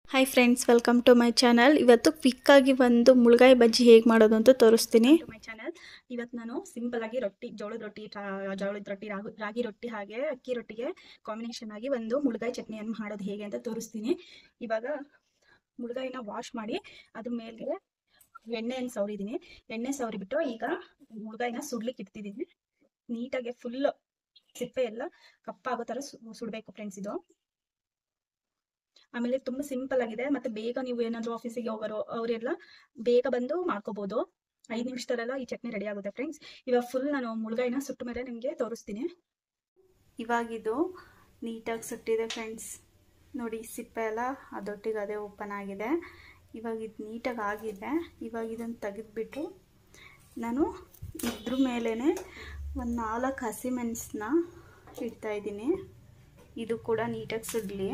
hi friends welcome to my channel ಇವತ್ತು ಕ್ವಿಕ್ಕಾಗಿ ಒಂದು ಮುಳುಗಾಯಿ ಬಜ್ಜಿ ಹೇಗೆ ಮಾಡೋದು ಅಂತ ತೋರಿಸ್ತೀನಿ ಮೈ ಚಾನಲ್ ಇವತ್ತು ನಾನು ಸಿಂಪಲ್ ಆಗಿ ರೊಟ್ಟಿ ಜೋಳದ ರೊಟ್ಟಿ ರಾ- ಜೋಳದ ರೊಟ್ಟಿ ರಾಗು ರಾಗಿ ರೊಟ್ಟಿ ಹಾಗೆ ಅಕ್ಕಿ ರೊಟ್ಟಿಗೆ ಕಾಂಬಿನೇಷನ್ ಆಗಿ ಒಂದು ಮುಳುಗಾಯಿ ಚಟ್ನಿಯನ್ನು ಮಾಡೋದು ಹೇಗೆ ಅಂತ ತೋರಿಸ್ತೀನಿ ಇವಾಗ ಮುಳುಗಾಯಿನ ವಾಶ್ ಮಾಡಿ ಅದ್ರ ಮೇಲೆ ಎಣ್ಣೆಯನ್ನು ಸವರಿದ್ದೀನಿ ಎಣ್ಣೆ ಸವರಿಬಿಟ್ಟು ಈಗ ಮುಳುಗಾಯಿನ ಸುಡ್ಲಿಕ್ಕೆ ಇಡ್ತಿದ್ದೀನಿ ನೀಟಾಗಿ ಫುಲ್ ಸಿಪ್ಪೆ ಎಲ್ಲ ಕಪ್ಪಾಗೋ ಥರ ಸು- ಸುಡಬೇಕು ಫ್ರೆಂಡ್ಸ್ ಇದು ಆಮೇಲೆ ತುಂಬಾ ಸಿಂಪಲ್ ಆಗಿದೆ ಮತ್ತೆ ಬೇಗ ನೀವು ಏನಾದ್ರು ಆಫೀಸಿಗೆ ಹೋಗೋರು ಅವರೆಲ್ಲ ಬೇಗ ಬಂದು ಮಾಡ್ಕೋಬಹುದು ಐದು ನಿಮಿಷದಲ್ಲೆಲ್ಲ ಈ ಚಟ್ನಿ ರೆಡಿ ಆಗುತ್ತೆ ಫ್ರೆಂಡ್ಸ್ ಇವಾಗ ಫುಲ್ ನಾನು ಮುಳುಗಾಯಿನ ಸುಟ್ಟ ಮೇಲೆ ನಿಮಗೆ ತೋರಿಸ್ತೀನಿ ಇವಾಗಿದು ನೀಟಾಗಿ ಸುಟ್ಟಿದೆ ಫ್ರೆಂಡ್ಸ್ ನೋಡಿ ಸಿಪ್ಪೆ ಎಲ್ಲ ಅದೊಟ್ಟಿಗೆ ಅದೇ ಓಪನ್ ಆಗಿದೆ ಇವಾಗ ಇದು ನೀಟಾಗಿ ಆಗಿದೆ ಇವಾಗ ಇದನ್ನು ತೆಗೆದ್ಬಿಟ್ಟು ನಾನು ಇದ್ರ ಮೇಲೇ ಒಂದು ನಾಲ್ಕು ಹಸಿಮೆಣಸನ್ನ ಇಡ್ತಾ ಇದ್ದೀನಿ ಇದು ಕೂಡ ನೀಟಾಗಿ ಸುಡಲಿ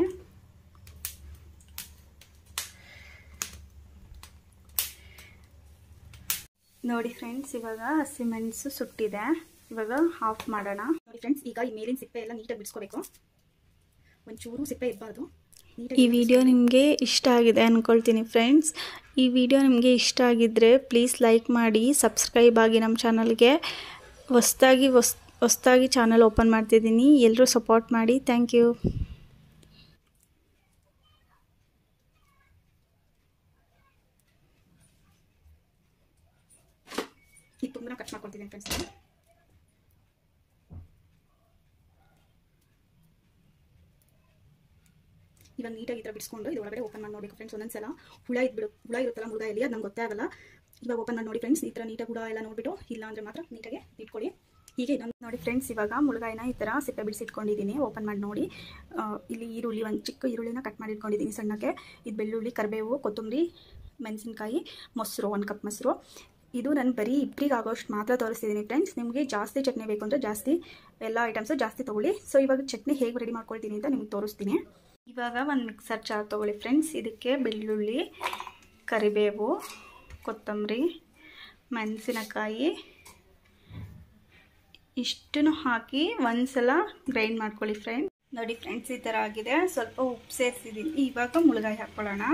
ನೋಡಿ ಫ್ರೆಂಡ್ಸ್ ಇವಾಗ ಹಸಿಮೆಣಸು ಸುಟ್ಟಿದೆ ಇವಾಗ ಆಫ್ ಮಾಡೋಣ ನೋಡಿ ಫ್ರೆಂಡ್ಸ್ ಈಗ ಈ ಮೇಲಿನ ಸಿಪ್ಪೆ ಎಲ್ಲ ನೀಟಾಗಿ ಬಿಡಿಸ್ಕೋಬೇಕು ಒಂಚೂರು ಸಿಪ್ಪೆ ಇರಬಾರ್ದು ಈ ವಿಡಿಯೋ ನಿಮಗೆ ಇಷ್ಟ ಆಗಿದೆ ಅಂದ್ಕೊಳ್ತೀನಿ ಫ್ರೆಂಡ್ಸ್ ಈ ವಿಡಿಯೋ ನಿಮಗೆ ಇಷ್ಟ ಆಗಿದ್ದರೆ ಪ್ಲೀಸ್ ಲೈಕ್ ಮಾಡಿ ಸಬ್ಸ್ಕ್ರೈಬ್ ಆಗಿ ನಮ್ಮ ಚಾನಲ್ಗೆ ಹೊಸ್ದಾಗಿ ಹೊಸ್ ಹೊಸ್ದಾಗಿ ಚಾನಲ್ ಓಪನ್ ಮಾಡ್ತಿದ್ದೀನಿ ಎಲ್ಲರೂ ಸಪೋರ್ಟ್ ಮಾಡಿ ಥ್ಯಾಂಕ್ ಯು ಈ ತುಂಬಾ ಕಟ್ ಮಾಡ್ಕೊಳ್ತಿದ್ದೀನಿ ಫ್ರೆಂಡ್ಸ್ ಇವಾಗ ನೀಟಾಗಿ ಈ ಥರ ಬಿಡಿಸ್ಕೊಂಡು ಇದು ಒಳಗಡೆ ಓಪನ್ ಮಾಡಿ ನೋಡಬೇಕು ಫ್ರೆಂಡ್ಸ್ ಒಂದೊಂದ್ಸಲ ಹುಳ ಇದ್ಬಿಡು ಹುಳ ಇರುತ್ತಲ್ಲ ಮುಳುಗಾಯಲ್ಲಿ ಅದು ನಮ್ಗೆ ಗೊತ್ತೇ ಆಗಲ್ಲ ಇವಾಗ ಓಪನ್ ಮಾಡಿ ನೋಡಿ ಫ್ರೆಂಡ್ಸ್ ಈ ಥರ ನೀಟಾಗಿ ಹುಳ ಎಲ್ಲ ನೋಡ್ಬಿಟ್ಟು ಇಲ್ಲ ಅಂದರೆ ಮಾತ್ರ ನೀಟಾಗಿ ಇಟ್ಕೊಳ್ಳಿ ಹೀಗೆ ಇದೊಂದು ನೋಡಿ ಫ್ರೆಂಡ್ಸ್ ಇವಾಗ ಮುಳುಗಾಯಿನ ಈ ಥರ ಸಿಪ್ಪೆ ಬಿಡಿಸಿಟ್ಕೊಂಡಿದ್ದೀನಿ ಓಪನ್ ಮಾಡಿ ನೋಡಿ ಆ, ಇಲ್ಲಿ ಈರುಳ್ಳಿ ಒಂದು ಚಿಕ್ಕ ಈರುಳ್ಳಿನ ಕಟ್ ಮಾಡಿ ಇಟ್ಕೊಂಡಿದ್ದೀನಿ ಸಣ್ಣಕ್ಕೆ ಇದು ಬೆಳ್ಳುಳ್ಳಿ ಕರಿಬೇವು ಕೊತ್ತಂಬರಿ ಮೆಣಸಿನ್ಕಾಯಿ ಮೊಸರು ಒಂದು ಕಪ್ ಮೊಸರು ಇದು ನಾನು ಬರೀ ಇಬ್ಬರಿಗೆ ಆಗೋಷ್ಟು ಮಾತ್ರ ತೋರಿಸ್ತಿದ್ದೀನಿ ಫ್ರೆಂಡ್ಸ್ ನಿಮಗೆ ಜಾಸ್ತಿ ಚಟ್ನಿ ಬೇಕು ಅಂದರೆ ಜಾಸ್ತಿ ಎಲ್ಲ ಐಟಮ್ಸು ಜಾಸ್ತಿ ತೊಗೊಳ್ಳಿ ಸೊ ಇವಾಗ ಚಟ್ನಿ ಹೇಗೆ ರೆಡಿ ಮಾಡ್ಕೊಳ್ತೀನಿ ಅಂತ ನಿಮಗೆ ತೋರಿಸ್ತೀನಿ ಇವಾಗ ಒಂದು ಮಿಕ್ಸರ್ ಜಾರ್ ತೊಗೊಳ್ಳಿ ಫ್ರೆಂಡ್ಸ್ ಇದಕ್ಕೆ ಬೆಳ್ಳುಳ್ಳಿ ಕರಿಬೇವು ಕೊತ್ತಂಬರಿ ಮೆಣಸಿನಕಾಯಿ ಇಷ್ಟನ್ನು ಹಾಕಿ ಒಂದ್ಸಲ ಗ್ರೈಂಡ್ ಮಾಡ್ಕೊಳ್ಳಿ ಫ್ರೆಂಡ್ ನೋಡಿ ಫ್ರೆಂಡ್ಸ್ ಈ ಥರ ಆಗಿದೆ ಸ್ವಲ್ಪ ಉಪ್ಪು ಸೇರಿಸಿದ್ದೀನಿ ಇವಾಗ ಮುಳುಗಾಯಿ ಹಾಕ್ಕೊಳ್ಳೋಣ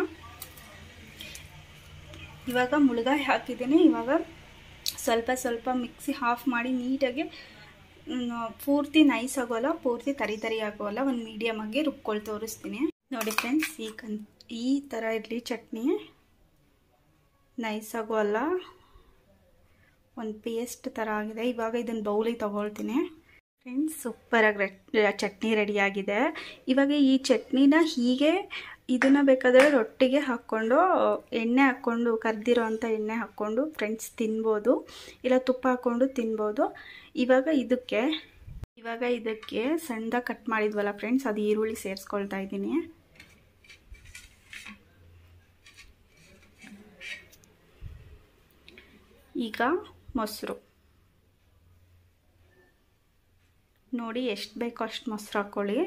ಇವಾಗ ಮುಳುಗಾಯಿ ಹಾಕಿದ್ದೀನಿ ಇವಾಗ ಸ್ವಲ್ಪ ಸ್ವಲ್ಪ ಮಿಕ್ಸಿ ಹಾಫ್ ಮಾಡಿ ನೀಟಾಗಿ ಮ್, ಪೂರ್ತಿ ನೈಸ್ ಆಗೋಲ್ಲ ಪೂರ್ತಿ ತರಿ ತರಿ ಆಗೋಲ್ಲ ಒಂದು ಮೀಡಿಯಮ್ ಆಗಿ ರುಬ್ಕೊಳ್ ತೋರಿಸ್ತೀನಿ ನೋಡಿ ಫ್ರೆಂಡ್ಸ್ ಈ ಕನ್ ಈ ಥರ ಇರಲಿ ಚಟ್ನಿ ನೈಸ್ ಆಗೋಲ್ಲ ಒಂದು ಪೇಸ್ಟ್ ಥರ ಆಗಿದೆ ಇವಾಗ ಇದನ್ನು ಬೌಲಿಗೆ ತಗೊಳ್ತೀನಿ ಫ್ರೆಂಡ್ಸ್ ಸೂಪರಾಗಿ ಚಟ್ನಿ ರೆಡಿಯಾಗಿದೆ ಇವಾಗ ಈ ಚಟ್ನಿನ ಹೀಗೆ ಇದನ್ನು ಬೇಕಾದರೆ ರೊಟ್ಟಿಗೆ ಹಾಕ್ಕೊಂಡು ಎಣ್ಣೆ ಹಾಕ್ಕೊಂಡು ಕರ್ದಿರೋ ಅಂಥ ಎಣ್ಣೆ ಹಾಕ್ಕೊಂಡು ಫ್ರೆಂಡ್ಸ್ ತಿನ್ಬೋದು ಇಲ್ಲ ತುಪ್ಪ ಹಾಕ್ಕೊಂಡು ತಿನ್ಬೋದು ಇವಾಗ ಇದಕ್ಕೆ ಇವಾಗ ಇದಕ್ಕೆ ಸಣ್ಣದಾಗಿ ಕಟ್ ಮಾಡಿದ್ವಲ್ಲ ಫ್ರೆಂಡ್ಸ್ ಅದು ಈರುಳ್ಳಿ ಸೇರಿಸ್ಕೊಳ್ತಾ ಇದ್ದೀನಿ ಈಗ ಮೊಸರು ನೋಡಿ ಎಷ್ಟು ಬೇಕೋ ಅಷ್ಟು ಮೊಸರು ಹಾಕ್ಕೊಳ್ಳಿ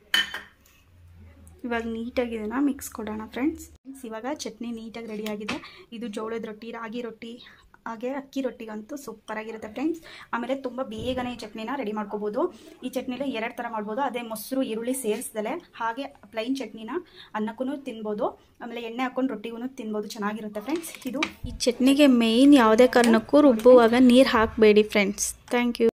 ಇವಾಗ ನೀಟಾಗಿ ಇದನ್ನು ಮಿಕ್ಸ್ ಕೊಡೋಣ ಫ್ರೆಂಡ್ಸ್ ಇವಾಗ ಚಟ್ನಿ ನೀಟಾಗಿ ರೆಡಿಯಾಗಿದೆ ಇದು ಜೋಳದ ರೊಟ್ಟಿ ರಾಗಿ ರೊಟ್ಟಿ ಹಾಗೆ ಅಕ್ಕಿ ರೊಟ್ಟಿಗಂತೂ ಸೂಪರಾಗಿರುತ್ತೆ ಫ್ರೆಂಡ್ಸ್ ಆಮೇಲೆ ತುಂಬ ಬೇಗನೆ ಈ ಚಟ್ನಿನ ರೆಡಿ ಮಾಡ್ಕೋಬೋದು ಈ ಚಟ್ನಿಲಿ ಎರಡು ಥರ ಮಾಡ್ಬೋದು ಅದೇ ಮೊಸರು ಈರುಳ್ಳಿ ಸೇರಿಸ್ದಲೆ ಹಾಗೆ ಪ್ಲೈನ್ ಚಟ್ನಿನ ಅನ್ನಕ್ಕೂ ತಿನ್ಬೋದು ಆಮೇಲೆ ಎಣ್ಣೆ ಹಾಕ್ಕೊಂಡು ರೊಟ್ಟಿಗೂ ತಿನ್ಬೋದು ಚೆನ್ನಾಗಿರುತ್ತೆ ಫ್ರೆಂಡ್ಸ್ ಇದು ಈ ಚಟ್ನಿಗೆ ಮೇಯ್ನ್ ಯಾವುದೇ ಕಾರಣಕ್ಕೂ ರುಬ್ಬುವಾಗ ನೀರು ಹಾಕಬೇಡಿ ಫ್ರೆಂಡ್ಸ್ ಥ್ಯಾಂಕ್ ಯು